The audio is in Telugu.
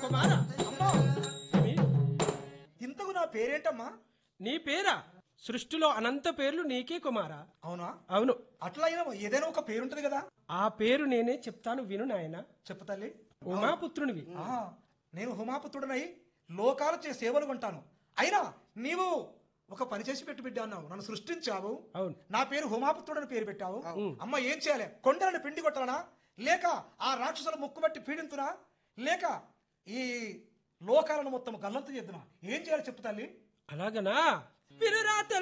కుమార అమ్మా ఏమి? ఇంతకు నా పేరేంటమ్మా నీ పేరా సృష్టిలో అనంత పేర్లు నీకే కుమారా అవునా అవును అట్లా అయినా ఏదైనా ఒక పేరుంటది కదా ఆ పేరు నేనే చెప్తాను విను నాయన చెప్పు తల్లి ఉమాపుత్రునివి ఆ, నేను హుమాపుత్రుడనై లోకాలు చే సేవలు కొంటాను అయినా నీవు ఒక పని చేసి పెట్టి బిడ్డ అన్నావు నన్ను సృష్టించావు అవును నా పేరు హుమాపుత్రుడని పేరు పెట్టావు అమ్మ ఏం చేయాలి కొండలను పిండి కొట్టాలనా లేక ఆ రాక్షసుల ముక్కు బట్టి పీడింతునా లేక ఈ లోకాలను మొత్తం గల్లంతు చేద్దునా ఏం చేయాలి చెప్పు తల్లి అలాగనా వినురా